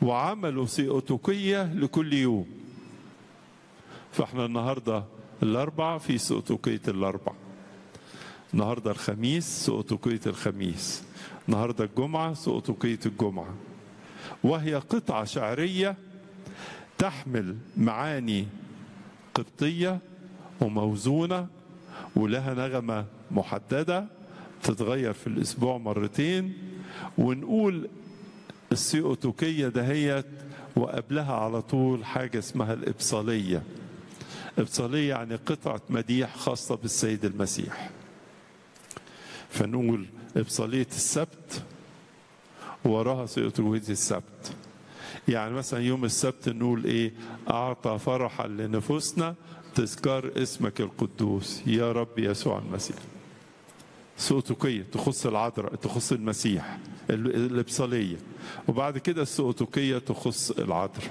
وعملوا سيئوتوكية لكل يوم فاحنا النهاردة الأربع في سيئوتوكية الأربع النهاردة الخميس سيئوتوكية الخميس النهاردة الجمعة سيئوتوكية الجمعة وهي قطعة شعرية تحمل معاني قبطية وموزونة ولها نغمة محددة تتغير في الأسبوع مرتين ونقول السيئوتوكية دهيت وقبلها على طول حاجة اسمها الإبصالية إبصالية يعني قطعة مديح خاصة بالسيد المسيح فنقول إبصالية السبت وراها سيئوتوكية السبت يعني مثلا يوم السبت نقول ايه اعطى فرحا لنفوسنا تذكار اسمك القدوس يا رب يسوع المسيح سؤتوكية تخص العذراء تخص المسيح الإبصالية وبعد كده السؤتوكية تخص العذراء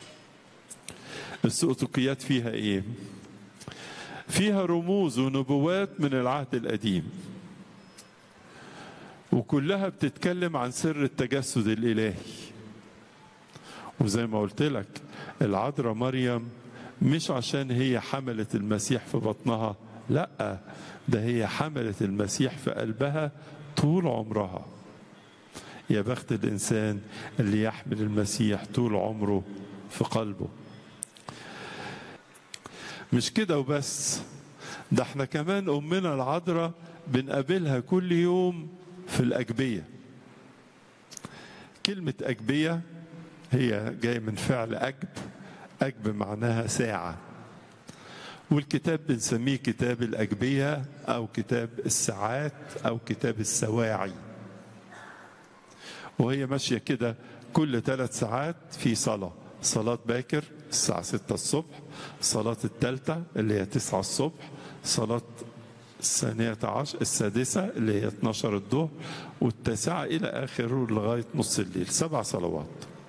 السؤتوكيات فيها ايه فيها رموز ونبوات من العهد القديم وكلها بتتكلم عن سر التجسد الإلهي وزي ما قلت لك العذراء مريم مش عشان هي حملت المسيح في بطنها لا ده هي حملت المسيح في قلبها طول عمرها يا بخت الانسان اللي يحمل المسيح طول عمره في قلبه مش كده وبس ده احنا كمان امنا العذراء بنقابلها كل يوم في الاجبيه كلمه اجبيه هي جاية من فعل أجب أجب معناها ساعة والكتاب بنسميه كتاب الأجبية أو كتاب الساعات أو كتاب السواعي وهي ماشية كده كل ثلاث ساعات في صلاة صلاة باكر الساعة ستة الصبح صلاة الثالثة اللي هي تسعة الصبح صلاة الثانية عشر السادسة اللي هي 12 الظهر والتاسعة إلى آخره لغاية نص الليل سبع صلوات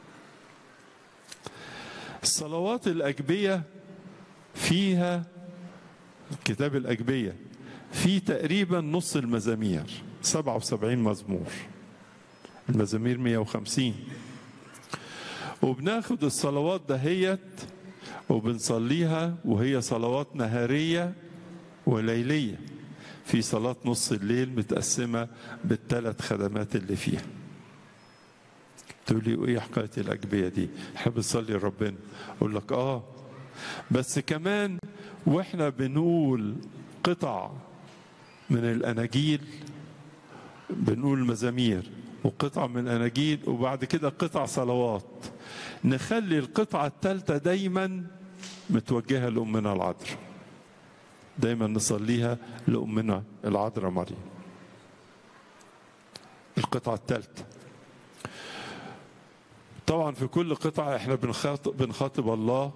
الصلوات الأجبية فيها كتاب الأجبية في تقريبا نص المزامير 77 مزمور المزامير 150 وبناخد الصلوات دهيت وبنصليها وهي صلوات نهارية وليلية في صلاة نص الليل متقسمة بالثلاث خدمات اللي فيها تقول لي ايه حكايه الاجبيه دي؟ احنا بنصلي لربنا اقول لك اه بس كمان واحنا بنقول قطع من الاناجيل بنقول مزامير وقطع من الاناجيل وبعد كده قطع صلوات نخلي القطعه الثالثه دايما متوجهه لامنا العذراء دايما نصليها لامنا العذراء مريم القطعه الثالثه طبعا في كل قطعة احنا بنخاطب, بنخاطب الله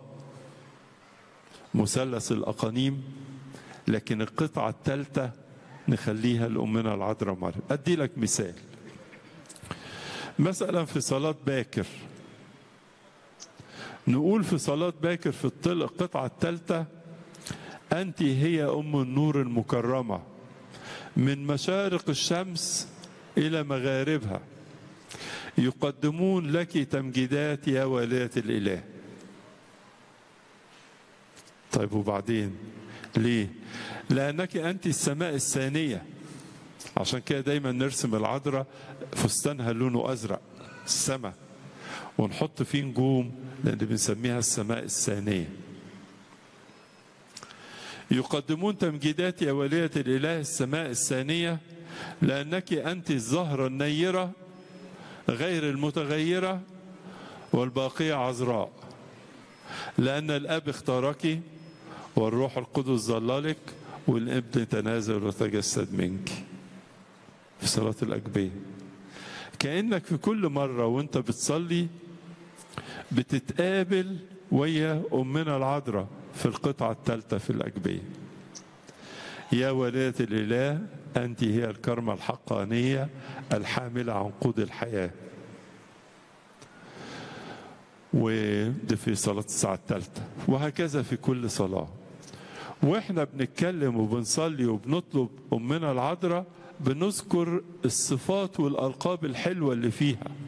مثلث الأقانيم لكن القطعة الثالثة نخليها لأمنا العذراء مريم أدي لك مثال مثلا في صلاة باكر نقول في صلاة باكر في القطعة الثالثة أنت هي أم النور المكرمة من مشارق الشمس إلى مغاربها يقدمون لك تمجيدات يا والدة الإله طيب وبعدين ليه لأنك أنت السماء الثانية عشان كده دايما نرسم العذراء فستانها لونه أزرق السماء ونحط فيه نجوم لأن بنسميها السماء الثانية يقدمون تمجيدات يا والية الإله السماء الثانية لأنك أنت الزهرة النيرة غير المتغيرة والباقية عذراء لأن الأب اختارك والروح القدس ظللك والابن تنازل وتجسد منك في صلاة الأجبية كأنك في كل مرة وانت بتصلي بتتقابل ويا أمنا العذراء في القطعة الثالثة في الأجبية يا ولية الإله أنت هي الكرمة الحقانية الحاملة عنقود الحياة ودي في صلاة الساعة الثالثة وهكذا في كل صلاة واحنا بنتكلم وبنصلي وبنطلب أمنا العذراء بنذكر الصفات والألقاب الحلوة اللي فيها